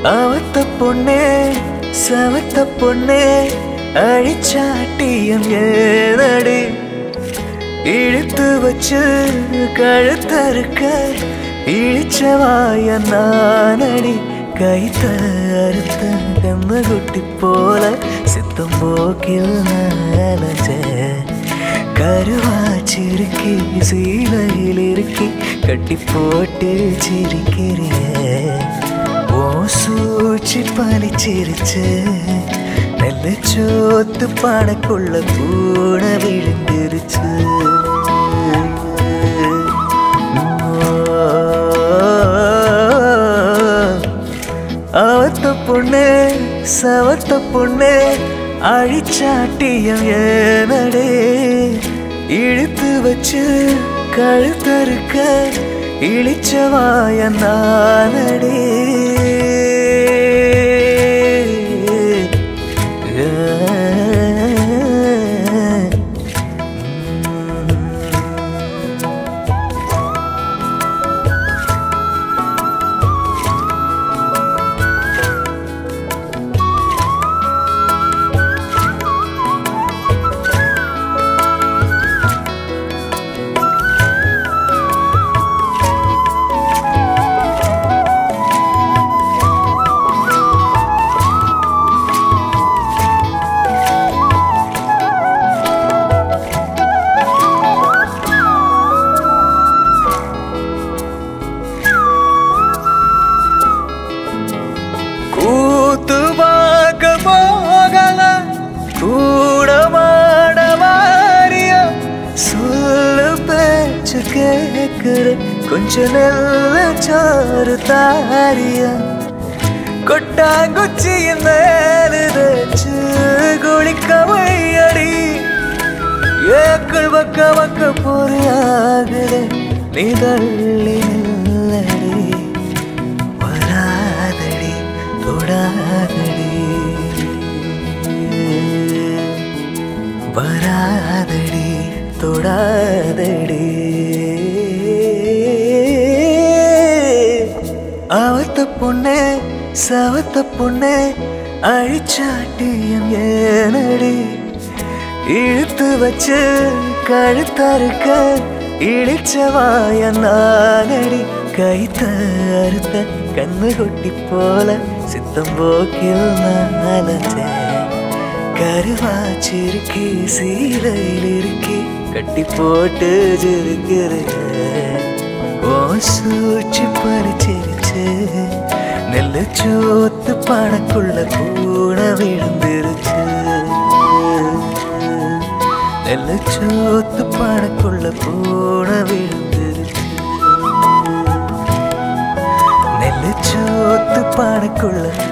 அவத்த பொண்ணே சவத்த பொண்ணே அழிச்சாட்டியம் ஏதடி இழுத்து வச்சு கழுத்தறுக்க இழிச்சவாய நானடி கைத்த அறுத்த கண்ண குட்டி போல சித்தம் போக்கில் நனைஞ்ச கருவாச்சிருக்கி சீலையில் இருக்கி கட்டி போட்டு சிரிக்கிறிய ஓ சூழ்ச்சி பலிச்சிருச்சு நெல்ல சோத்து பானைக்குள்ள பூன விழுந்துருச்சு அவத்த பொண்ணு சவத்த பொண்ணு அழிச்சாட்டியம் ஏனடே இழுத்து வச்சு கழுத்தறுக்க இழிச்சவாய நானடே கூத்துவாக போகல கூட மாட வாரிய சொல்லு பேச்சு கேட்குற கொஞ்ச நல்ல சாறு தாரிய கொட்டாங்குச்சியின் மேலு தச்சு குளிக்க வையடி ஏக்கள் வக்க வக்க பொறியாகுது நீ தள்ளி நில்லடி வராதடி தொடாதடி வராதடி தொடாதடி அவத்த பொண்ணே சவத்த பொண்ணே அழிச்சாட்டியம் ஏனடி இழுத்து வச்சு கழுத்தறுக்க இழிச்சவாய நானடி கைத்த அறுத்த கண்ணு கொட்டி போல சித்தம் போக்கில் நானஞ்சேன் கருவாச்சிருக்கி சீலையில் இருக்கி கட்டி போட்டு ஜிருக்கிறேன் ஓ சூழ்ச்சி பறிச்சிருச்சு நெல்லு சோத்து பானைக்குள்ள கூட விழுந்துருச்சு நெல்லு சோத்து பானைக்குள்ள கூட விழுந்துருச்சு நெல்லு சோத்து பானைக்குள்ள